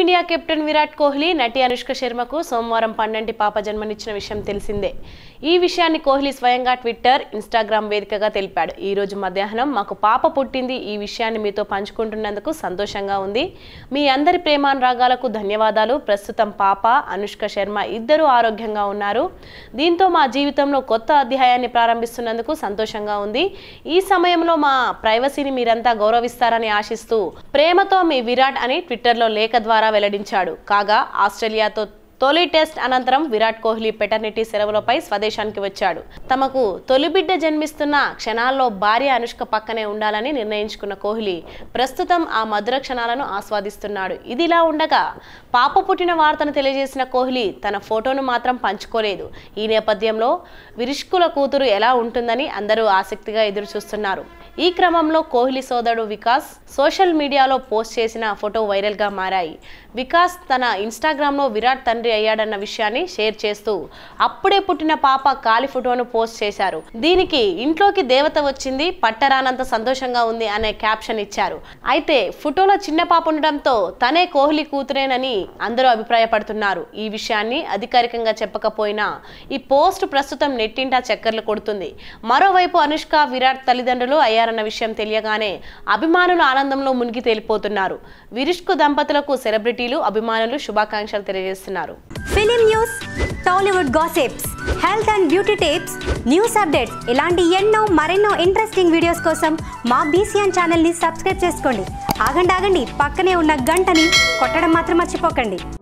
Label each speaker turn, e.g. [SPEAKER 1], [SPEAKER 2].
[SPEAKER 1] team India captain Virat Kohli నటి అనుష్క శర్మకు సోమవారం పన్నెంటి పాప జన్మనిచ్చిన విషయం తెలిసిందే ఈ విషయాన్ని కోహ్లీ స్వయంగా ట్విట్టర్ ఇన్స్టాగ్రామ్ వేదికగా తెలిపాడు ఈ రోజు మధ్యాహ్నం మాకు పాప పుట్టింది ఈ విషయాన్ని మీతో పంచుకుంటున్నందుకు సంతోషంగా ఉంది మీ అందరి ప్రేమానురాగాలకు ధన్యవాదాలు ప్రస్తుతం పాప అనుష్క శర్మ ఇద్దరూ ఆరోగ్యంగా ఉన్నారు దీంతో మా జీవితంలో కొత్త అధ్యాయాన్ని ప్రారంభిస్తున్నందుకు సంతోషంగా ఉంది ఈ సమయంలో మా ప్రైవసీని మీరంతా గౌరవిస్తారని ఆశిస్తూ ప్రేమతో మీ విరాట్ అని ట్విట్టర్లో లేఖ ద్వారా వెల్లడించాడు కాగా ఆస్ట్రేలియాతో తొలి టెస్ట్ అనంతరం విరాట్ కోహ్లీ పెటర్నిటీ సెలవులపై స్వదేశానికి వచ్చాడు తమకు తొలి బిడ్డ జన్మిస్తున్న క్షణాల్లో భార్య అనుష్క పక్కనే ఉండాలని నిర్ణయించుకున్న కోహ్లీ ప్రస్తుతం ఆ మధుర క్షణాలను ఆస్వాదిస్తున్నాడు ఇదిలా ఉండగా పాప పుట్టిన వార్తను తెలియజేసిన కోహ్లీ తన ఫోటోను మాత్రం పంచుకోలేదు ఈ నేపథ్యంలో విరిష్కుల కూతురు ఎలా ఉంటుందని అందరూ ఆసక్తిగా ఎదురు చూస్తున్నారు ఈ క్రమంలో కోహ్లీ సోదరుడు వికాస్ సోషల్ మీడియాలో పోస్ట్ చేసిన ఫోటో వైరల్గా మారాయి వికాస్ తన ఇన్స్టాగ్రామ్లో విరాట్ తండ్రి అయ్యాడన్న విషయాన్ని షేర్ చేస్తూ అప్పుడే పుట్టిన పాప కాలి ఫోటోను పోస్ట్ చేశారు దీనికి ఇంట్లోకి దేవత వచ్చింది పట్టరానంత సంతోషంగా ఉంది అనే క్యాప్షన్ ఇచ్చారు అయితే ఫోటోలో చిన్న పాప ఉండడంతో తనే కోహ్లీ కూతురేనని అందరూ అభిప్రాయపడుతున్నారు ఈ విషయాన్ని అధికారికంగా చెప్పకపోయినా ఈ పోస్ట్ ప్రస్తుతం నెట్టింటా చక్కర్లు కొడుతుంది మరోవైపు అనుష్క విరాట్ తల్లిదండ్రులు అయ్యారన్న విషయం తెలియగానే అభిమానులు ఆనందంలో మునిగి తేలిపోతున్నారు విరిష్కు దంపతులకు సెలబ్రిటీలు అభిమానులు శుభాకాంక్షలు తెలియజేస్తున్నారు
[SPEAKER 2] film news Tollywood gossips health and beauty tips news updates ఇలాంటి ఎన్నో మరెన్నో ఇంట్రెస్టింగ్ వీడియోస్ కోసం మా బీసీఎన్ ఛానల్ని సబ్స్క్రైబ్ చేసుకోండి ఆగండి ఆగండి పక్కనే ఉన్న గంటని కొట్టడం మాత్రం మర్చిపోకండి